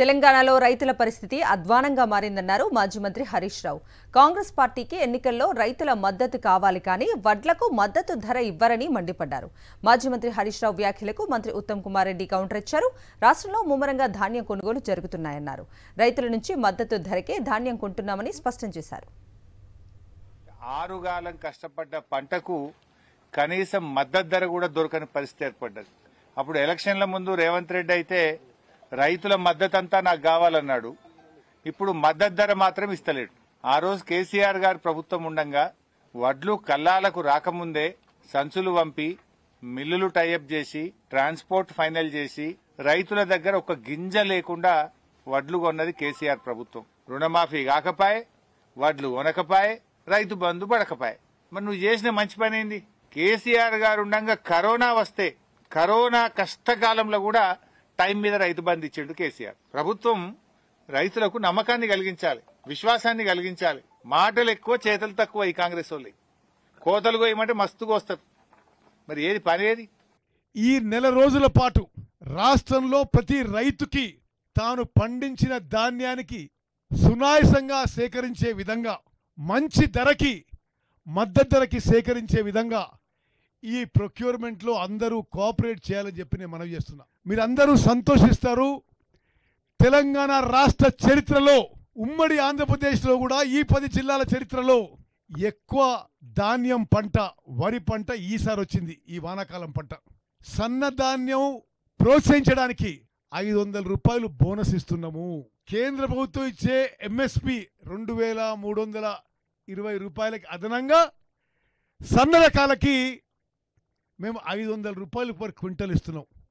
తెలంగాణలో రైతుల పరిస్థితి అధ్వానంగా మారిందన్నారు మాజీ మంత్రి హరీష్ రావు కాంగ్రెస్ పార్టీకి ఎన్నికల్లో రైతుల మద్దతు కావాలి కానీ వడ్లకు మద్దతు ధర ఇవ్వరని మండిపడ్డారు మాజీ మంత్రి హరీష్ రావు వ్యాఖ్యలకు మంత్రి ఉత్తమ్ కుమార్ రెడ్డి కౌంటర్ ఇచ్చారు రాష్ట్రంలో ముమ్మరంగా ధాన్యం కొనుగోలు జరుగుతున్నాయన్నారు రైతుల నుంచి మద్దతు ధరకే ధాన్యం కొంటున్నామని స్పష్టం చేశారు ఆరుగాలం కష్టపడ్డ పంటకు కనీసం మద్దతు ధర కూడా దొరకని పరిస్థితి ఏర్పడ్డది అప్పుడు ఎలక్షన్ల ముందు రేవంత్ రెడ్డి అయితే రైతుల మద్దతు అంతా నాకు కావాలన్నాడు ఇప్పుడు మద్దతు ధర మాత్రం ఇస్తలేడు ఆ రోజు కేసీఆర్ గారి ప్రభుత్వం ఉండంగా వడ్లు కల్లాలకు రాకముందే సంచులు పంపి మిల్లులు టైఅప్ చేసి ట్రాన్స్పోర్ట్ ఫైనల్ చేసి రైతుల దగ్గర ఒక గింజ లేకుండా వడ్లు కొన్నది కేసీఆర్ ప్రభుత్వం రుణమాఫీ కాకపాయే వడ్లు వనకపాయే రైతు బంధు పడకపాయే మరి నువ్వు చేసిన మంచి పని ఏంది కేసీఆర్ గారు ఉండగా కరోనా వస్తే కరోనా కష్టకాలంలో కూడా టైం మీద రైతు బంధు ఇచ్చిండు కేసీఆర్ ప్రభుత్వం రైతులకు నమ్మకాన్ని కలిగించాలి విశ్వాసాన్ని కలిగించాలి మాటలు ఎక్కువ చేతలు తక్కువ ఈ కాంగ్రెస్ వాళ్ళు కోతలు కోయమంటే మస్తుగా వస్తారు మరి ఏది పని ఏది ఈ నెల రోజుల పాటు రాష్ట్రంలో ప్రతి రైతుకి తాను పండించిన ధాన్యానికి సునాయసంగా సేకరించే విధంగా మంచి ధరకి మద్దతు ధరకి సేకరించే విధంగా ఈ ప్రొక్యూర్మెంట్లో అందరూ కోఆపరేట్ చేయాలని చెప్పి నేను మనవి చేస్తున్నా మీరందరూ సంతోషిస్తారు తెలంగాణ రాష్ట్ర చరిత్రలో ఉమ్మడి ఆంధ్రప్రదేశ్లో కూడా ఈ పది జిల్లాల చరిత్రలో ఎక్కువ ధాన్యం పంట వరి పంట ఈసారి వచ్చింది ఈ వానాకాలం పంట సన్న ధాన్యం ప్రోత్సహించడానికి ఐదు వందల రూపాయలు బోనస్ ఇస్తున్నాము కేంద్ర ప్రభుత్వం ఇచ్చే ఎంఎస్పి రెండు వేల మూడు వందల ఇరవై రూపాయలకి అదనంగా సన్న రకాలకి మేము ఐదు వందల రూపాయలు పర్ క్వింటల్ ఇస్తున్నాం